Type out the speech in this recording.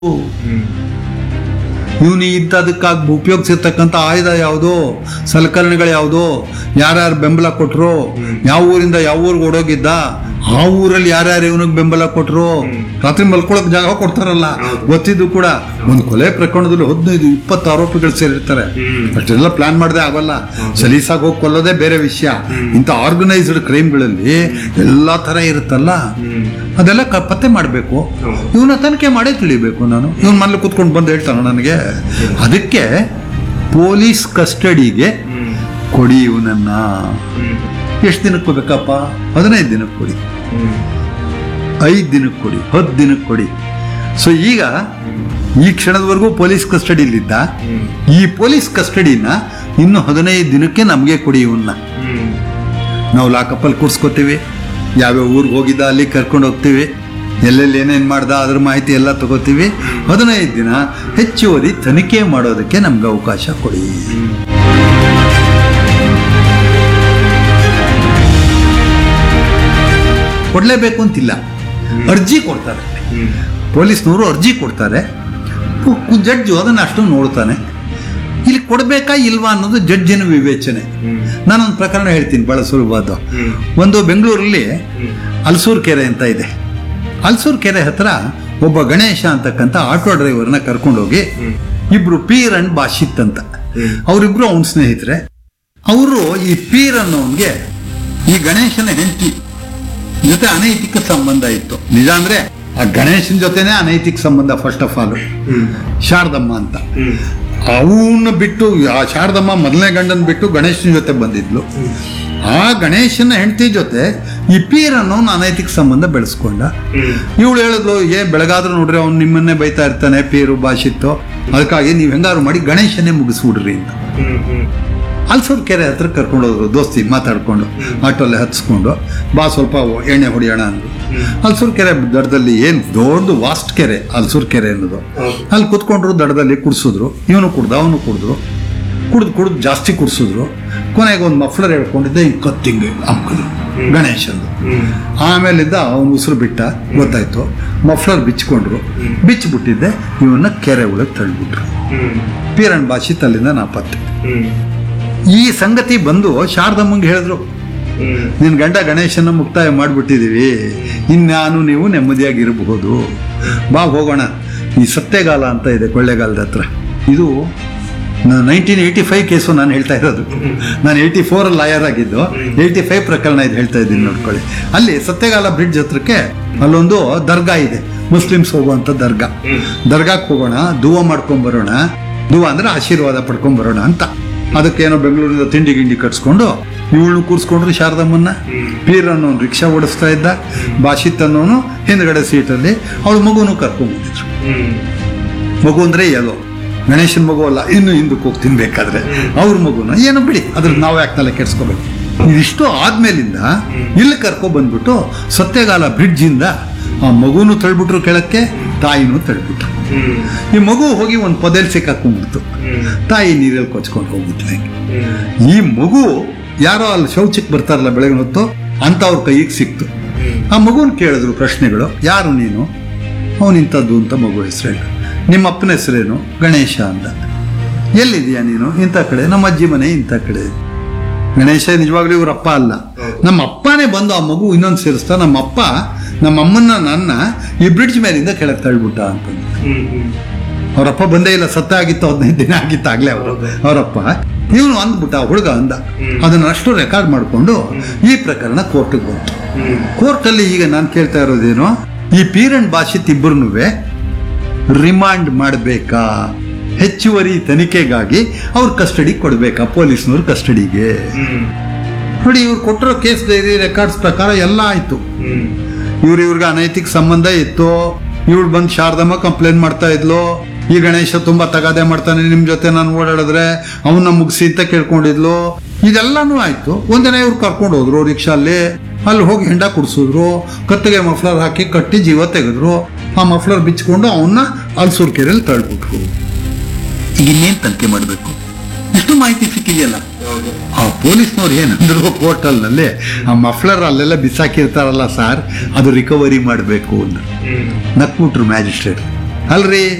ಇವನು ಇಂಥದಕ್ಕಾಗಿ ಉಪಯೋಗಿಸಿರ್ತಕ್ಕಂಥ ಆಯುಧ ಯಾವುದು ಸಲಕರಣೆಗಳು ಯಾವುದು ಯಾರ್ಯಾರು ಬೆಂಬಲ ಕೊಟ್ಟರು ಯಾವ ಊರಿಂದ ಯಾವ ಊರಿಗೆ ಓಡೋಗಿದ್ದ ಆ ಊರಲ್ಲಿ ಯಾರ್ಯಾರು ಇವನಿಗೆ ಬೆಂಬಲ ಕೊಟ್ಟರು ರಾತ್ರಿ ಮಲ್ಕೊಳಕ್ ಜಾಗ ಕೊಡ್ತಾರಲ್ಲ ಗೊತ್ತಿದ್ದು ಕೂಡ ಒಂದು ಕೊಲೆ ಪ್ರಕರಣದಲ್ಲಿ ಹದಿನೈದು ಇಪ್ಪತ್ತು ಆರೋಪಿಗಳು ಸೇರಿರ್ತಾರೆ ಅಷ್ಟೆಲ್ಲ ಪ್ಲಾನ್ ಮಾಡದೆ ಆಗಲ್ಲ ಸಲೀಸಾಗಿ ಹೋಗಿ ಕೊಲ್ಲೋದೇ ಬೇರೆ ವಿಷಯ ಇಂಥ ಆರ್ಗನೈಸ್ಡ್ ಕ್ರೈಮ್ಗಳಲ್ಲಿ ಎಲ್ಲಾ ತರ ಇರುತ್ತಲ್ಲ ಅದೆಲ್ಲ ಕ- ಪತ್ತೆ ಮಾಡಬೇಕು ಇವನ ತನಿಖೆ ಮಾಡೇ ತಿಳಿಬೇಕು ನಾನು ಇವನ್ ಮನೇಲಿ ಕೂತ್ಕೊಂಡು ಬಂದು ಹೇಳ್ತಾನೆ ನನಗೆ ಅದಕ್ಕೆ ಪೊಲೀಸ್ ಕಸ್ಟಡಿಗೆ ಕೊಡಿ ಇವನನ್ನ ಎಷ್ಟು ದಿನಕ್ಕೆ ಕೊಡ್ಬೇಕಪ್ಪ ಹದಿನೈದು ದಿನಕ್ಕೆ ಕೊಡಿ ಐದು ದಿನಕ್ಕೆ ಕೊಡಿ ಹತ್ತು ದಿನಕ್ಕೆ ಕೊಡಿ ಸೊ ಈಗ ಈ ಕ್ಷಣದವರೆಗೂ ಪೊಲೀಸ್ ಕಸ್ಟಡಿಲಿದ್ದ ಈ ಪೊಲೀಸ್ ಕಸ್ಟಡಿನ ಇನ್ನು ಹದಿನೈದು ದಿನಕ್ಕೆ ನಮಗೆ ಕೊಡಿ ಇವನ್ನ ನಾವು ಲಾಕಪ್ಪಲ್ಲಿ ಕೂರ್ಸ್ಕೊತೀವಿ ಯಾವ್ಯಾವ ಊರಿಗೆ ಹೋಗಿದ್ದ ಅಲ್ಲಿ ಕರ್ಕೊಂಡು ಹೋಗ್ತೀವಿ ಎಲ್ಲೆಲ್ಲಿ ಏನೇನು ಮಾಡ್ದ ಅದ್ರ ಮಾಹಿತಿ ಎಲ್ಲ ತಗೋತೀವಿ ಹದಿನೈದು ದಿನ ಹೆಚ್ಚುವರಿ ತನಿಖೆ ಮಾಡೋದಕ್ಕೆ ನಮ್ಗೆ ಅವಕಾಶ ಕೊಡಿ ಕೊಡಲೇಬೇಕು ಅಂತಿಲ್ಲ ಅರ್ಜಿ ಕೊಡ್ತಾರೆ ಪೊಲೀಸ್ನವರು ಅರ್ಜಿ ಕೊಡ್ತಾರೆ ಜಡ್ಜು ಅದನ್ನ ಅಷ್ಟು ನೋಡ್ತಾನೆ ಇಲ್ಲಿ ಕೊಡಬೇಕಾ ಇಲ್ವಾ ಅನ್ನೋದು ಜಡ್ಜಿನ ವಿವೇಚನೆ ನಾನೊಂದು ಪ್ರಕರಣ ಹೇಳ್ತೀನಿ ಬಹಳ ಸುಲಭವಾದ ಒಂದು ಬೆಂಗಳೂರಲ್ಲಿ ಅಲ್ಸೂರ್ ಕೆರೆ ಅಂತ ಇದೆ ಅಲ್ಸೂರ್ ಕೆರೆ ಹತ್ರ ಒಬ್ಬ ಗಣೇಶ ಅಂತಕ್ಕಂಥ ಆಟೋ ಡ್ರೈವರ್ನ ಕರ್ಕೊಂಡೋಗಿ ಇಬ್ರು ಪೀರ್ ಅಂಡ್ ಬಾಷಿತ್ ಅಂತ ಅವರಿಬ್ರು ಅವನ ಸ್ನೇಹಿತರೆ ಅವರು ಈ ಪೀರ್ ಅನ್ನೋನ್ಗೆ ಈ ಗಣೇಶನ ಹೆಂಡತಿ ಜೊತೆ ಅನೈತಿಕ ಸಂಬಂಧ ಇತ್ತು ನಿಜ ಅಂದ್ರೆ ಆ ಗಣೇಶನ ಜೊತೆನೆ ಅನೈತಿಕ ಸಂಬಂಧ ಫಸ್ಟ್ ಆಫ್ ಆಲ್ ಶಾರದಮ್ಮ ಅಂತ ಅವನ್ನ ಬಿಟ್ಟು ಆ ಶಾರದಮ್ಮ ಮೊದಲನೇ ಗಂಡನ್ ಬಿಟ್ಟು ಗಣೇಶನ ಜೊತೆ ಬಂದಿದ್ಲು ಆ ಗಣೇಶನ ಹೆಂಡತಿ ಜೊತೆ ಈ ಪೀರ್ ಅನ್ನೋನ್ ಅನೈತಿಕ ಸಂಬಂಧ ಬೆಳೆಸ್ಕೊಂಡ ಇವಳು ಹೇಳಿದ್ಲು ಏ ಬೆಳಗಾದ್ರೂ ನೋಡ್ರಿ ಅವ್ನು ನಿಮ್ಮನ್ನೇ ಬೈತಾ ಇರ್ತಾನೆ ಪೀರು ಭಾಷಿತ್ತು ಅದಕ್ಕಾಗಿ ನೀವು ಹೆಂಗಾರು ಮಾಡಿ ಗಣೇಶನೇ ಮುಗಿಸ್ಬಿಡ್ರಿ ಅಂತ ಅಲ್ಸೂರ್ ಕೆರೆ ಹತ್ರ ಕರ್ಕೊಂಡು ಹೋದ್ರು ದೋಸ್ತಿ ಮಾತಾಡ್ಕೊಂಡು ಆಟೋಲ್ಲಿ ಹತ್ಸ್ಕೊಂಡು ಬಾ ಸ್ವಲ್ಪ ಎಣ್ಣೆ ಹೊಡಿಯೋಣ ಅಂದ್ರು ಅಲ್ಸೂರ್ ಕೆರೆ ದಡದಲ್ಲಿ ಏನ್ ದೊಡ್ಡ ವಾಸ್ಟ್ ಕೆರೆ ಅಲ್ಸೂರ್ ಕೆರೆ ಅನ್ನೋದು ಅಲ್ಲಿ ಕುತ್ಕೊಂಡ್ರು ದಡದಲ್ಲಿ ಕುಡ್ಸಿದ್ರು ಇವನು ಕುಡ್ದ ಅವನು ಕುಡಿದ್ರು ಕುಡ್ದು ಕುಡ್ದು ಜಾಸ್ತಿ ಕುಡ್ಸಿದ್ರು ಕೊನೆಗೆ ಒಂದು ಮಫ್ಲರ್ ಹೇಳ್ಕೊಂಡಿದ್ದೆ ಹಿಂಗೆ ಕತ್ತಿಂಗ್ ಅಮ್ಕದು ಗಣೇಶಂದು ಆಮೇಲಿದ್ದ ಅವನು ಉಸಿರು ಬಿಟ್ಟ ಗೊತ್ತಾಯ್ತು ಮಫ್ಲರ್ ಬಿಚ್ಕೊಂಡ್ರು ಬಿಚ್ಚಿಬಿಟ್ಟಿದ್ದೆ ಇವನ್ನ ಕೆರೆ ಒಳಗೆ ತಳ್ಳಿಬಿಟ್ರು ಪೀರನ್ ಭಾಷೆ ತಲ್ಲಿಂದ ನಾಪತ್ತೆ ಈ ಸಂಗತಿ ಬಂದು ಶಾರದಮ್ಮಂಗೆ ಹೇಳಿದ್ರು ನಿನ್ ಗಂಡ ಗಣೇಶನ ಮುಕ್ತಾಯ ಮಾಡಿಬಿಟ್ಟಿದೀವಿ ಇನ್ಯಾನು ನೀವು ನೆಮ್ಮದಿಯಾಗಿರಬಹುದು ಬಾ ಹೋಗೋಣ ಈ ಸತ್ಯಗಾಲ ಅಂತ ಇದೆ ಕೊಳ್ಳೇಗಾಲದ ಹತ್ರ ಇದು ನೈನ್ಟೀನ್ ಏಯ್ಟಿ ಫೈವ್ ಕೇಸು ನಾನು ಹೇಳ್ತಾ ಇರೋದು ನಾನು ಏಯ್ಟಿ ಫೋರಲ್ಲಿ ಲಾಯರ್ ಆಗಿದ್ದು ಏಯ್ಟಿ ಫೈವ್ ಪ್ರಕರಣ ಇದು ಹೇಳ್ತಾ ಇದ್ದೀನಿ ನೋಡ್ಕೊಳ್ಳಿ ಅಲ್ಲಿ ಸತ್ಯಗಾಲ ಬ್ರಿಡ್ಜ್ ಹತ್ರಕ್ಕೆ ಅಲ್ಲೊಂದು ದರ್ಗಾ ಇದೆ ಮುಸ್ಲಿಮ್ಸ್ ಹೋಗುವಂತ ದರ್ಗಾ ದರ್ಗಾಕ್ಕೆ ಹೋಗೋಣ ದುವ ಮಾಡ್ಕೊಂಡ್ ಬರೋಣ ದುವ ಅಂದ್ರೆ ಆಶೀರ್ವಾದ ಪಡ್ಕೊಂಡ್ ಬರೋಣ ಅಂತ ಅದಕ್ಕೇನೋ ಬೆಂಗಳೂರಿಂದ ತಿಂಡಿ ಗಿಂಡಿ ಕಟ್ಸ್ಕೊಂಡು ಇವಳನ್ನು ಕೂರಿಸ್ಕೊಂಡ್ರು ಶಾರದಮ್ಮನ್ನ ಪೀರ್ ಅನ್ನೋನು ರಿಕ್ಷಾ ಓಡಿಸ್ತಾ ಇದ್ದ ಬಾಷಿತ್ ಅನ್ನೋನು ಹಿಂದ್ಗಡೆ ಸೀಟಲ್ಲಿ ಅವಳ ಮಗುನು ಕರ್ಕೊಂಡ್ಬಂದಿದ್ರು ಮಗು ಅಂದ್ರೆ ಎಲ್ಲೋ ಗಣೇಶನ್ ಮಗು ಅಲ್ಲ ಇನ್ನು ಹಿಂದಕ್ಕೆ ಹೋಗಿ ತಿನ್ಬೇಕಾದ್ರೆ ಅವ್ರ ಮಗುನ ಏನೋ ಬಿಡಿ ಅದ್ರ ನಾವು ಯಾಕೆ ತಲೆ ಕೆಡ್ಸ್ಕೋಬೇಕು ಇದಿಷ್ಟು ಆದ್ಮೇಲಿಂದ ಇಲ್ಲಿ ಕರ್ಕೊ ಬಂದ್ಬಿಟ್ಟು ಸತ್ಯಗಾಲ ಬ್ರಿಡ್ಜ್ ಇಂದ ಆ ಮಗುನು ತಳ್ಬಿಟ್ರು ಕೆಳಕ್ಕೆ ತಾಯಿನೂ ತಳ್ಬಿಟ್ರು ಈ ಮಗು ಹೋಗಿ ಒಂದು ಪೊದೆಲ್ ಸಿಕ್ಕಾಕೊಂಡ್ಬಿಡ್ತು ತಾಯಿ ನೀರಲ್ಲಿ ಕೊಚ್ಕೊಂಡು ಹೋಗ್ಬಿಟ್ಲೆ ಈ ಮಗು ಯಾರೋ ಅಲ್ಲಿ ಶೌಚಕ್ಕೆ ಬರ್ತಾರಲ್ಲ ಬೆಳಗಿನ ಹೊತ್ತು ಅಂತ ಅವ್ರ ಕೈಗೆ ಸಿಕ್ತು ಆ ಮಗುನ್ ಕೇಳಿದ್ರು ಪ್ರಶ್ನೆಗಳು ಯಾರು ನೀನು ಅವನಿಂಥದ್ದು ಅಂತ ಮಗು ಹೆಸರು ಹೇಳ ನಿಮ್ಮ ಅಪ್ಪನ ಹೆಸರೇನು ಗಣೇಶ ಅಂದ ಎಲ್ಲಿದೆಯಾ ನೀನು ಇಂಥ ಕಡೆ ನಮ್ಮ ಅಜ್ಜಿ ಮನೆ ಇಂಥ ಕಡೆ ಗಣೇಶ ನಿಜವಾಗ್ಲೂ ಇವ್ರ ಅಪ್ಪ ಅಲ್ಲ ನಮ್ಮ ಅಪ್ಪನೇ ಬಂದು ಆ ಮಗು ಇನ್ನೊಂದು ಸೇರಿಸ್ತಾ ನಮ್ಮ ಅಪ್ಪ ನಮ್ಮ ಅಮ್ಮನ್ನ ನನ್ನ ಈ ಬ್ರಿಡ್ಜ್ ಮೇಲಿಂದ ಕೆಳಗೆ ತಳ್ಬಿಟ್ಟ ಅಂತಂದು ಅವರಪ್ಪ ಬಂದೇ ಇಲ್ಲ ಸತ್ತ ಆಗಿತ್ತು ಹದಿನೈದು ದಿನ ಆಗಿತ್ತು ಆಗ್ಲೇ ಅವರು ಅವರಪ್ಪ ಇವನು ಅಂದ್ಬಿಟ್ಟ ಆ ಹುಡುಗ ಅಂದ ಅದನ್ನ ಅಷ್ಟು ರೆಕಾರ್ಡ್ ಮಾಡಿಕೊಂಡು ಈ ಪ್ರಕರಣ ಕೋರ್ಟಿಗೆ ಬಂತು ಕೋರ್ಟಲ್ಲಿ ಈಗ ನಾನು ಕೇಳ್ತಾ ಇರೋದೇನು ಈ ಪೀರನ್ ಭಾಷಿತ್ ಇಬ್ಬರನ್ನೂ ರಿಮಾಂಡ್ ಮಾಡಬೇಕಾ ಹೆಚ್ಚುವರಿ ತನಿಖೆಗಾಗಿ ಅವ್ರ ಕಸ್ಟಡಿ ಕೊಡ್ಬೇಕಾ ಪೊಲೀಸ್ನವ್ರ ಕಸ್ಟಡಿಗೆ ನೋಡಿ ಇವ್ರು ಕೊಟ್ಟಿರೋ ಕೇಸ್ ಡೈರಿ ರೆಕಾರ್ಡ್ಸ್ ಪ್ರಕಾರ ಎಲ್ಲ ಆಯ್ತು ಇವ್ರು ಇವ್ರಿಗೆ ಅನೈತಿಕ ಸಂಬಂಧ ಇತ್ತು ಇವಳು ಬಂದು ಶಾರದಮ್ಮ ಕಂಪ್ಲೇಂಟ್ ಮಾಡ್ತಾ ಇದ್ಲು ಈ ಗಣೇಶ ತುಂಬಾ ತಗಾದೆ ಮಾಡ್ತಾನೆ ನಿಮ್ ಜೊತೆ ನಾನು ಓಡಾಡಿದ್ರೆ ಅವನ್ನ ಮುಗಿಸಿ ಅಂತ ಕೇಳ್ಕೊಂಡಿದ್ಲು ಇದೆಲ್ಲಾನು ಆಯ್ತು ಒಂದಿನ ಇವ್ರು ಕರ್ಕೊಂಡು ಹೋದ್ರು ರಿಕ್ಷಾಲ್ಲಿ ಅಲ್ಲಿ ಹೋಗಿ ಹೆಂಡ ಕುಡ್ಸಿದ್ರು ಕತ್ತಿಗೆ ಮಫ್ಲರ್ ಹಾಕಿ ಕಟ್ಟಿ ಜೀವ ತೆಗೆದ್ರು ಆ ಮಫ್ಲರ್ ಬಿಚ್ಕೊಂಡು ಅವನ್ನ ಅಲ್ಸೂರ್ ಕೆರೆಯಲ್ಲಿ ತಳ್ಬಿಟ್ರು ಈಗ ಇನ್ನೇನ್ ತನಿಖೆ ಮಾಡಬೇಕು ಇಷ್ಟು ಮಾಹಿತಿ ಸಿಕ್ಕಿದೆಯಲ್ಲ ಆ ಪೊಲೀಸ್ನವ್ರು ಏನಂದ್ರು ಹೋಟೆಲ್ನಲ್ಲಿ ಆ ಮಫ್ಲರ್ ಅಲ್ಲೆಲ್ಲ ಬಿಸಾಕಿರ್ತಾರಲ್ಲ ಸರ್ ಅದು ರಿಕವರಿ ಮಾಡಬೇಕು ಅಂದ್ರು ನಕ್ಬಿಟ್ರು ಮ್ಯಾಜಿಸ್ಟ್ರೇಟ್ ಅಲ್ರಿ